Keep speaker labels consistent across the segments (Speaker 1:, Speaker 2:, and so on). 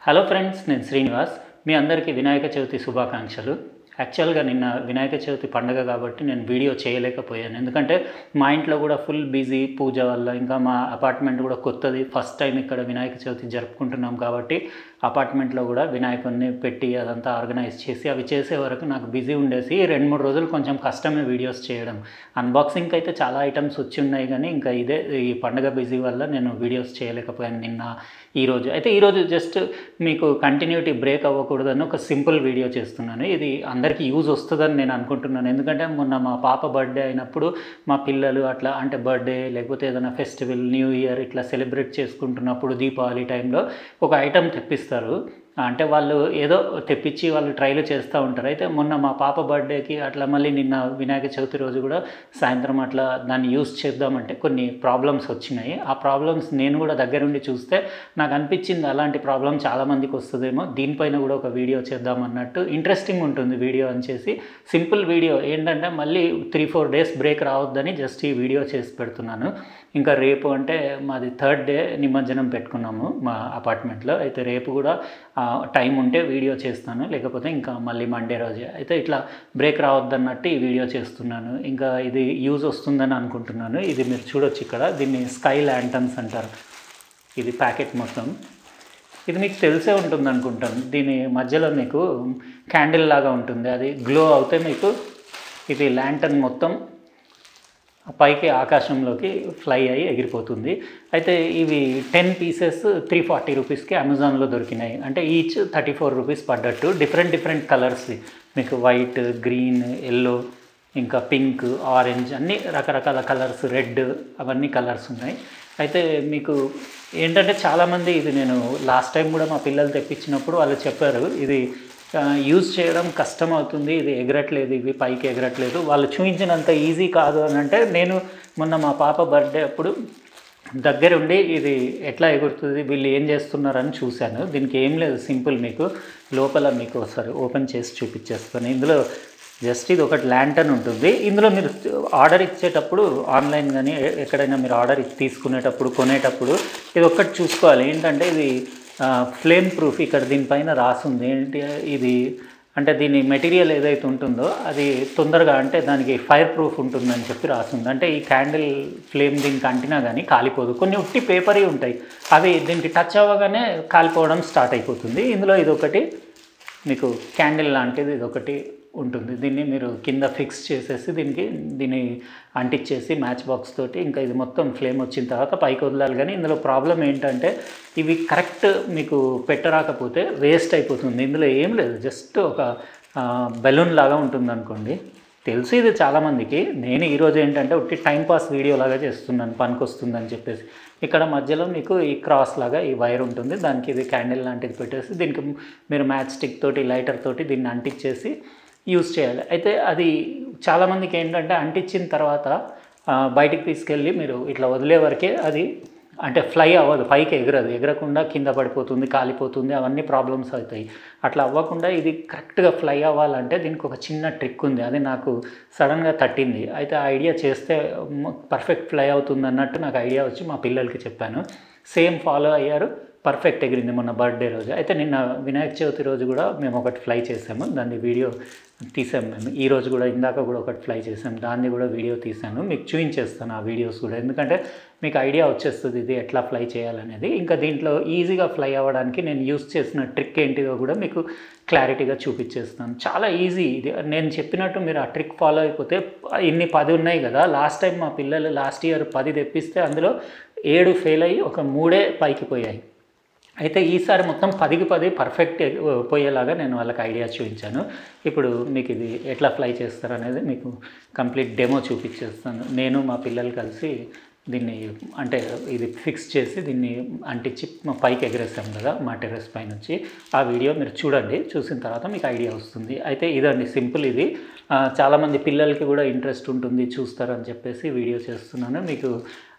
Speaker 1: hello friends నేను శ్రీనివాస్ మీ అందరికీ వినాయక చవితి శుభాకాంక్షలు యాక్చువల్గా నిన్న వినాయక చవితి పండగ కాబట్టి నేను వీడియో చేయలేకపోయాను ఎందుకంటే మా ఇంట్లో కూడా ఫుల్ బిజీ పూజ వల్ల ఇంకా మా అపార్ట్మెంట్ కూడా కొత్తది ఫస్ట్ టైం ఇక్కడ వినాయక చవితి జరుపుకుంటున్నాం కాబట్టి అపార్ట్మెంట్లో కూడా వినాయకుడిని పెట్టి అదంతా ఆర్గనైజ్ చేసి అవి చేసే వరకు నాకు బిజీ ఉండేసి రెండు మూడు రోజులు కొంచెం కష్టమే వీడియోస్ చేయడం అన్బాక్సింగ్కి అయితే చాలా ఐటమ్స్ వచ్చి ఉన్నాయి కానీ ఇంకా ఇదే ఈ పండగ బిజీ వల్ల నేను వీడియోస్ చేయలేకపోయాను నిన్న ఈరోజు అయితే ఈరోజు జస్ట్ మీకు కంటిన్యూటీ బ్రేక్ అవ్వకూడదని ఒక సింపుల్ వీడియో చేస్తున్నాను ఇది అందరికీ యూజ్ వస్తుందని నేను అనుకుంటున్నాను ఎందుకంటే మొన్న మా పాప బర్త్డే అయినప్పుడు మా పిల్లలు అట్లా అంటే బర్త్డే లేకపోతే ఏదైనా ఫెస్టివల్ న్యూ ఇయర్ ఇట్లా సెలబ్రేట్ చేసుకుంటున్నప్పుడు దీపావళి టైంలో ఒక ఐటెం తెప్పిస్తారు అంటే వాళ్ళు ఏదో తెప్పించి వాళ్ళు ట్రైలు చేస్తూ ఉంటారు అయితే మొన్న మా పాప బర్త్డేకి అట్లా మళ్ళీ నిన్న వినాయక చవితి రోజు కూడా సాయంత్రం అట్లా దాన్ని యూస్ చేద్దామంటే కొన్ని ప్రాబ్లమ్స్ వచ్చినాయి ఆ ప్రాబ్లమ్స్ నేను కూడా దగ్గరుండి చూస్తే నాకు అనిపించింది అలాంటి ప్రాబ్లం చాలామందికి వస్తుందేమో దీనిపైన కూడా ఒక వీడియో చేద్దాం అన్నట్టు ఇంట్రెస్టింగ్ ఉంటుంది వీడియో అని చేసి సింపుల్ వీడియో ఏంటంటే మళ్ళీ త్రీ ఫోర్ డేస్ బ్రేక్ రావద్దని జస్ట్ ఈ వీడియో చేసి పెడుతున్నాను ఇంకా రేపు అంటే మాది థర్డ్ డే నిమజ్జనం పెట్టుకున్నాము మా అపార్ట్మెంట్లో అయితే రేపు కూడా టైం ఉంటే వీడియో చేస్తాను లేకపోతే ఇంకా మళ్ళీ మండే రోజే అయితే ఇట్లా బ్రేక్ రావద్దన్నట్టు ఈ వీడియో చేస్తున్నాను ఇంకా ఇది యూజ్ వస్తుందని అనుకుంటున్నాను ఇది మీరు చూడొచ్చు ఇక్కడ దీన్ని స్కై ల్యాంటన్స్ అంటారు ఇది ప్యాకెట్ మొత్తం ఇది మీకు తెలిసే ఉంటుంది అనుకుంటాను దీని మధ్యలో మీకు క్యాండిల్ లాగా ఉంటుంది అది గ్లో అవుతే మీకు ఇది ల్యాంటన్ మొత్తం పైకి ఆకాశంలోకి ఫ్లై అయ్యి ఎగిరిపోతుంది అయితే ఇవి టెన్ పీసెస్ త్రీ ఫార్టీ రూపీస్కి అమెజాన్లో దొరికినాయి అంటే ఈచ్ థర్టీ ఫోర్ రూపీస్ పడ్డట్టు డిఫరెంట్ డిఫరెంట్ కలర్స్ మీకు వైట్ గ్రీన్ ఎల్లో ఇంకా పింక్ ఆరెంజ్ అన్ని రకరకాల కలర్స్ రెడ్ అవన్నీ కలర్స్ ఉన్నాయి అయితే మీకు ఏంటంటే చాలామంది ఇది నేను లాస్ట్ టైం కూడా మా పిల్లలు తెప్పించినప్పుడు వాళ్ళు చెప్పారు ఇది యూజ్ చేయడం కష్టం అవుతుంది ఇది ఎగరట్లేదు ఇవి పైకి ఎగరట్లేదు వాళ్ళు చూపించినంత ఈజీ కాదు అని అంటే నేను మొన్న మా పాప బర్త్డే అప్పుడు దగ్గరుండి ఇది ఎట్లా ఎగురుతుంది వీళ్ళు ఏం చేస్తున్నారని చూశాను దీనికి ఏం లేదు సింపుల్ మీకు లోపల మీకు ఒకసారి ఓపెన్ చేసి చూపించేస్తాను ఇందులో జస్ట్ ఇది ఒకటి ల్యాంటన్ ఉంటుంది ఇందులో మీరు ఆర్డర్ ఇచ్చేటప్పుడు ఆన్లైన్ కానీ ఎక్కడైనా మీరు ఆర్డర్ తీసుకునేటప్పుడు కొనేటప్పుడు ఇది ఒక్కటి చూసుకోవాలి ఏంటంటే ఇది ఫ్లేమ్ ప్రూఫ్ ఇక్కడ దీనిపైన రాసుంది ఏంటి ఇది అంటే దీని మెటీరియల్ ఏదైతే ఉంటుందో అది తొందరగా అంటే దానికి ఫైర్ ప్రూఫ్ ఉంటుందని చెప్పి రాసింది అంటే ఈ క్యాండిల్ ఫ్లేమ్ దీనికి అంటినా కానీ కాలిపోదు కొన్ని ఉట్టి పేపరీ ఉంటాయి అవి దీనికి టచ్ అవ్వగానే కాలిపోవడం స్టార్ట్ అయిపోతుంది ఇందులో ఇది ఒకటి మీకు క్యాండిల్ లాంటిది ఇది ఒకటి ఉంటుంది దీన్ని మీరు కింద ఫిక్స్ చేసేసి దీనికి దీన్ని అంటించేసి మ్యాచ్ బాక్స్ తోటి ఇంకా ఇది మొత్తం ఫ్లేమ్ వచ్చిన తర్వాత పైకి వదలాలి కానీ ఇందులో ప్రాబ్లం ఏంటంటే ఇవి కరెక్ట్ మీకు పెట్టరాకపోతే వేస్ట్ అయిపోతుంది ఇందులో ఏం లేదు జస్ట్ ఒక బెలూన్ లాగా ఉంటుంది అనుకోండి తెలుసు ఇది చాలామందికి నేను ఈరోజు ఏంటంటే ఒకటి టైంపాస్ వీడియో లాగా చేస్తున్నాను పనికొస్తుందని చెప్పేసి ఇక్కడ మధ్యలో మీకు ఈ క్రాస్ లాగా ఈ వైర్ ఉంటుంది దానికి ఇది క్యాండిల్ లాంటిది పెట్టేసి దీనికి మీరు మ్యాచ్ స్టిక్ తోటి లైటర్ తోటి దీన్ని అంటించేసి యూస్ చేయాలి అయితే అది చాలామందికి ఏంటంటే అంటించిన తర్వాత బయటికి తీసుకెళ్ళి మీరు ఇట్లా వదిలే వరకే అది అంటే ఫ్లై అవ్వదు పైకి ఎగరదు ఎగరకుండా కింద పడిపోతుంది కాలిపోతుంది అవన్నీ ప్రాబ్లమ్స్ అవుతాయి అట్లా అవ్వకుండా ఇది కరెక్ట్గా ఫ్లై అవ్వాలంటే దీనికి ఒక చిన్న ట్రిక్ ఉంది అది నాకు సడన్గా తట్టింది అయితే ఆ ఐడియా చేస్తే పర్ఫెక్ట్ ఫ్లై అవుతుంది అన్నట్టు నాకు ఐడియా వచ్చి మా పిల్లలకి చెప్పాను సేమ్ ఫాలో అయ్యారు పర్ఫెక్ట్ ఎగిరింది మొన్న బర్త్డే రోజు అయితే నిన్న వినాయక చవితి రోజు కూడా మేము ఒకటి ఫ్లై చేసాము దాన్ని వీడియో తీసాము మేము ఈ రోజు కూడా ఇందాక కూడా ఒకటి ఫ్లై చేసాము దాన్ని కూడా వీడియో తీసాను మీకు చూపించేస్తాను ఆ వీడియోస్ కూడా ఎందుకంటే మీకు ఐడియా వచ్చేస్తుంది ఇది ఎట్లా ఫ్లై చేయాలనేది ఇంకా దీంట్లో ఈజీగా ఫ్లై అవ్వడానికి నేను యూస్ చేసిన ట్రిక్ ఏంటిదో కూడా మీకు క్లారిటీగా చూపించేస్తాను చాలా ఈజీ ఇది నేను చెప్పినట్టు మీరు ఆ ట్రిక్ ఫాలో అయిపోతే ఇన్ని పది ఉన్నాయి కదా లాస్ట్ టైం మా పిల్లలు లాస్ట్ ఇయర్ పది తెప్పిస్తే అందులో ఏడు ఫెయిల్ అయ్యి ఒక మూడే పైకి పోయాయి అయితే ఈసారి మొత్తం పదికి పది పర్ఫెక్ట్ పోయేలాగా నేను వాళ్ళకి ఐడియా చూపించాను ఇప్పుడు మీకు ఇది ఎట్లా ఫ్లై చేస్తారు అనేది మీకు కంప్లీట్ డెమో చూపించేస్తాను నేను మా పిల్లలు కలిసి దీన్ని అంటే ఇది ఫిక్స్ చేసి దీన్ని అంటించి పైకి ఎగరేస్తాం కదా మా టెర్రస్ పై నుంచి ఆ వీడియో మీరు చూడండి చూసిన తర్వాత మీకు ఐడియా వస్తుంది అయితే ఇదండి సింపుల్ ఇది చాలామంది పిల్లలకి కూడా ఇంట్రెస్ట్ ఉంటుంది చూస్తారని చెప్పేసి వీడియో చేస్తున్నాను మీకు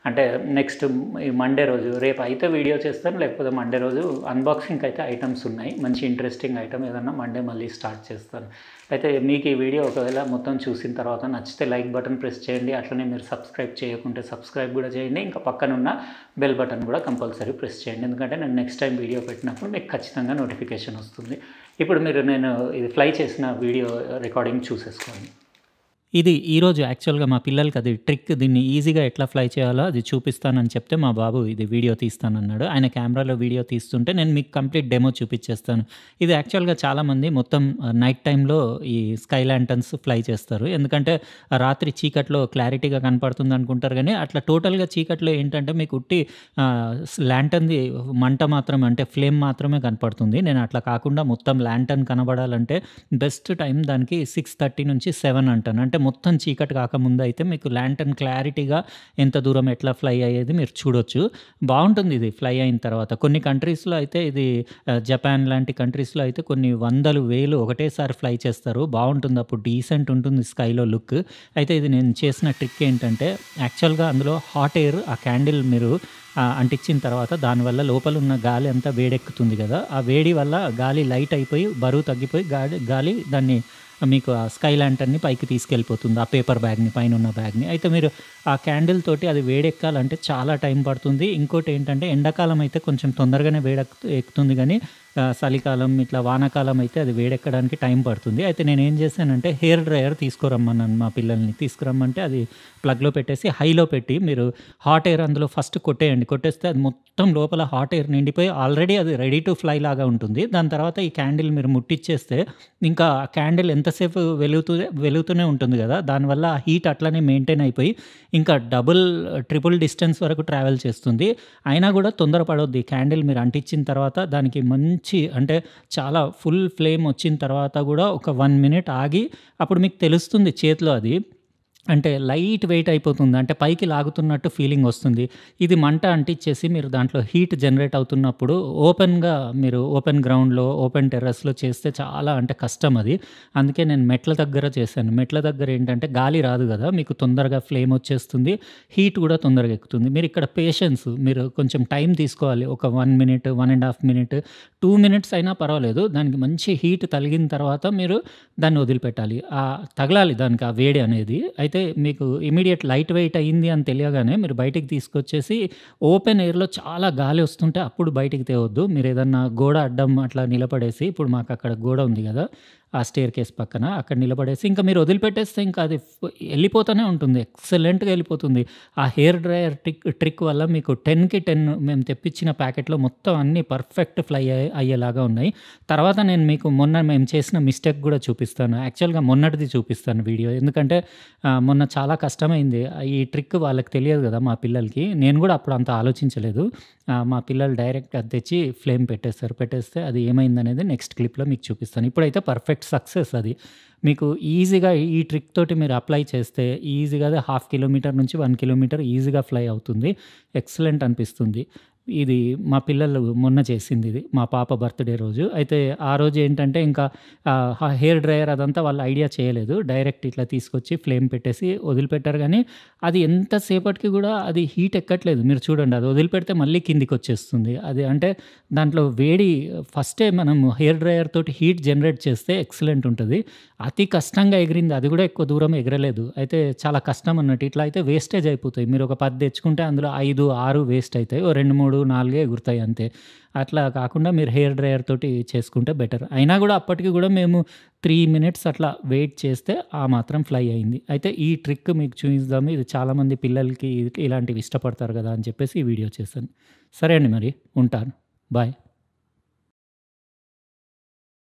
Speaker 1: అంటే నెక్స్ట్ ఈ మండే రోజు రేపు అయితే వీడియో చేస్తాను లేకపోతే మండే రోజు అన్బాక్సింగ్ అయితే ఐటమ్స్ ఉన్నాయి మంచి ఇంట్రెస్టింగ్ ఐటమ్ ఏదన్నా మండే మళ్ళీ స్టార్ట్ చేస్తాను అయితే మీకు ఈ వీడియో ఒకవేళ మొత్తం చూసిన తర్వాత నచ్చితే లైక్ బటన్ ప్రెస్ చేయండి అట్లనే మీరు సబ్స్క్రైబ్ చేయకుంటే సబ్స్క్రైబ్ కూడా చేయండి ఇంకా పక్కన ఉన్న బెల్ బటన్ కూడా కంపల్సరీ ప్రెస్ చేయండి ఎందుకంటే నేను నెక్స్ట్ టైం వీడియో పెట్టినప్పుడు మీకు ఖచ్చితంగా నోటిఫికేషన్ వస్తుంది ఇప్పుడు మీరు నేను ఇది ఫ్లై చేసిన వీడియో రికార్డింగ్ చూసేసుకోండి ఇది ఈరోజు యాక్చువల్గా మా పిల్లలకి అది ట్రిక్ దీన్ని ఈజీగా ఎట్లా ఫ్లై చేయాలో అది చూపిస్తానని చెప్తే మా బాబు ఇది వీడియో తీస్తానన్నాడు ఆయన కెమెరాలో వీడియో తీస్తుంటే నేను మీకు కంప్లీట్ డెమో చూపించేస్తాను ఇది యాక్చువల్గా చాలామంది మొత్తం నైట్ టైంలో ఈ స్కై ల్యాంటన్స్ ఫ్లై చేస్తారు ఎందుకంటే రాత్రి చీకట్లో క్లారిటీగా కనపడుతుంది అనుకుంటారు కానీ అట్లా టోటల్గా చీకట్లో ఏంటంటే మీకు ఉట్టి ల్యాంటన్ది మంట మాత్రమే అంటే ఫ్లేమ్ మాత్రమే కనపడుతుంది నేను అట్లా కాకుండా మొత్తం ల్యాంటన్ కనబడాలంటే బెస్ట్ టైం దానికి సిక్స్ థర్టీ నుంచి సెవెన్ అంటాను అంటే మొత్తం చీకటి కాకముందు అయితే మీకు ల్యాంటన్ క్లారిటీగా ఎంత దూరం ఎట్లా ఫ్లై అయ్యేది మీరు చూడొచ్చు బాగుంటుంది ఇది ఫ్లై అయిన తర్వాత కొన్ని కంట్రీస్లో అయితే ఇది ఆ, జపాన్ లాంటి కంట్రీస్లో అయితే కొన్ని వందలు వేలు ఒకటేసారి ఫ్లై చేస్తారు బాగుంటుంది అప్పుడు డీసెంట్ ఉంటుంది స్కైలో లుక్ అయితే ఇది నేను చేసిన ట్రిక్ ఏంటంటే యాక్చువల్గా అందులో హాట్ ఎయిర్ ఆ క్యాండిల్ మీరు ఆ, అంటించిన తర్వాత దానివల్ల లోపల ఉన్న గాలి అంతా వేడెక్కుతుంది కదా ఆ వేడి వల్ల గాలి లైట్ అయిపోయి బరువు తగ్గిపోయి గాలి గాలి దాన్ని మీకు ఆ స్కై ల్యాంటర్ని పైకి తీసుకెళ్ళిపోతుంది ఆ పేపర్ బ్యాగ్ని పైన ఉన్న బ్యాగ్ని అయితే మీరు ఆ క్యాండిల్ తోటి అది వేడెక్కాలంటే చాలా టైం పడుతుంది ఇంకోటి ఏంటంటే ఎండాకాలం అయితే కొంచెం తొందరగానే వేడెక్కు ఎక్కుతుంది కానీ ఆ, చలికాలం ఇట్లా వానాకాలం అయితే అది వేడెక్కడానికి టైం పడుతుంది అయితే నేను ఏం చేశానంటే హెయిర్ డ్రయర్ తీసుకురమ్మన్నాను మా పిల్లల్ని తీసుకురమ్మంటే అది ప్లగ్లో పెట్టేసి హైలో పెట్టి మీరు హాట్ ఎయిర్ అందులో ఫస్ట్ కొట్టేయండి కొట్టేస్తే అది మొత్తం లోపల హాట్ ఎయిర్ నిండిపోయి ఆల్రెడీ అది రెడీ టు ఫ్లై లాగా ఉంటుంది దాని తర్వాత ఈ క్యాండిల్ మీరు ముట్టిచ్చేస్తే ఇంకా ఆ క్యాండిల్ ఎంతసేపు వెలుగుతూ వెలుగుతూనే ఉంటుంది కదా దానివల్ల ఆ హీట్ అట్లనే మెయింటైన్ అయిపోయి ఇంకా డబుల్ ట్రిపుల్ డిస్టెన్స్ వరకు ట్రావెల్ చేస్తుంది అయినా కూడా తొందరపడొద్దు ఈ క్యాండిల్ మీరు అంటించిన తర్వాత దానికి మంచి అంటే చాలా ఫుల్ ఫ్లేమ్ వచ్చిన తర్వాత కూడా ఒక వన్ మినిట్ ఆగి అప్పుడు మీకు తెలుస్తుంది చేతిలో అది అంటే లైట్ వెయిట్ అయిపోతుంది అంటే పైకి లాగుతున్నట్టు ఫీలింగ్ వస్తుంది ఇది మంట అంటించేసి మీరు దాంట్లో హీట్ జనరేట్ అవుతున్నప్పుడు ఓపెన్గా మీరు ఓపెన్ గ్రౌండ్లో ఓపెన్ టెర్రస్లో చేస్తే చాలా అంటే కష్టం అది అందుకే నేను మెట్ల దగ్గర చేశాను మెట్ల దగ్గర ఏంటంటే గాలి రాదు కదా మీకు తొందరగా ఫ్లేమ్ వచ్చేస్తుంది హీట్ కూడా తొందరగా ఎక్కుతుంది మీరు ఇక్కడ పేషెన్స్ మీరు కొంచెం టైం తీసుకోవాలి ఒక one minute one and half minute two minutes అయినా పర్వాలేదు దానికి మంచి హీట్ తగిలిన తర్వాత మీరు దాన్ని వదిలిపెట్టాలి ఆ తగలాలి దానికి ఆ వేడి అనేది అయితే మీకు ఇమీడియట్ లైట్ వెయిట్ అయ్యింది అని తెలియగానే మీరు బయటికి తీసుకొచ్చేసి ఓపెన్ ఎయిర్లో చాలా గాలి వస్తుంటే అప్పుడు బయటికి తేవద్దు మీరు ఏదన్నా గోడ అడ్డం అట్లా నిలబడేసి ఇప్పుడు మాకు అక్కడ గోడ ఉంది కదా ఆ స్టేర్ కేస్ పక్కన అక్కడ నిలబడేసి ఇంకా మీరు వదిలిపెట్టేస్తే ఇంకా అది ఫ్- వెళ్ళిపోతూనే ఉంటుంది ఎక్సలెంట్గా వెళ్ళిపోతుంది ఆ హెయిర్ డ్రయర్ ట్రిక్ ట్రిక్ వల్ల మీకు టెన్కి టెన్ మేము తెప్పించిన ప్యాకెట్లో మొత్తం అన్నీ పర్ఫెక్ట్ ఫ్లై అయ్యే- అయ్యేలాగా ఉన్నాయి తర్వాత నేను మీకు మొన్న మేము చేసిన మిస్టేక్ కూడా చూపిస్తాను యాక్చువల్గా మొన్నటిది చూపిస్తాను వీడియో ఎందుకంటే ఆ, మొన్న చాలా కష్టమైంది ఈ ట్రిక్ వాళ్ళకి తెలియదు కదా మా పిల్లలకి నేను కూడా అప్పుడు అంత ఆలోచించలేదు ఆ, మా పిల్లలు డైరెక్ట్ అది తెచ్చి ఫ్లేమ్ పెట్టేస్తారు పెట్టేస్తే అది ఏమైందనేది నెక్స్ట్ క్లిప్లో మీకు చూపిస్తాను ఇప్పుడైతే పర్ఫెక్ట్ సక్సెస్ అది మీకు ఈజీగా ఈ ట్రిక్ తోటి మీరు అప్లై చేస్తే ఈజీగా అది హాఫ్ కిలోమీటర్ నుంచి వన్ కిలోమీటర్ ఈజీగా ఫ్లై అవుతుంది ఎక్సలెంట్ అనిపిస్తుంది ఇది మా పిల్లలు మొన్న చేసింది ఇది మా పాప బర్త్డే రోజు అయితే ఆ రోజు ఏంటంటే ఇంకా ఆ హెయిర్ డ్రయర్ అదంతా వాళ్ళు ఐడియా చేయలేదు డైరెక్ట్ ఇట్లా తీసుకొచ్చి ఫ్లేమ్ పెట్టేసి వదిలిపెట్టారు కానీ అది ఎంతసేపటికి కూడా అది హీట్ ఎక్కట్లేదు మీరు చూడండి అది వదిలిపెడితే మళ్ళీ కిందికి వచ్చేస్తుంది అది అంటే దాంట్లో వేడి ఫస్టే మనం హెయిర్ డ్రయర్ తోటి హీట్ జనరేట్ చేస్తే ఎక్సలెంట్ ఉంటుంది అతి కష్టంగా ఎగిరింది అది కూడా ఎక్కువ దూరం ఎగరలేదు అయితే చాలా కష్టం అన్నట్టు ఇట్లా అయితే వేస్టేజ్ అయిపోతాయి మీరు ఒక పది తెచ్చుకుంటే అందులో ఐదు ఆరు వేస్ట్ అవుతాయి ఓ రెండు మూడు నాలుగే ఎగురుతాయి అంతే అట్లా కాకుండా మీరు హెయిర్ డ్రయర్ తోటి చేసుకుంటే బెటర్ అయినా కూడా అప్పటికి కూడా మేము త్రీ మినిట్స్ అట్లా వెయిట్ చేస్తే ఆ మాత్రం ఫ్లై అయింది అయితే ఈ ట్రిక్ మీకు చూపిద్దాము ఇది చాలామంది పిల్లలకి ఇలాంటివి ఇష్టపడతారు కదా అని చెప్పేసి ఈ వీడియో చేశాను సరే అండి మరి ఉంటాను బాయ్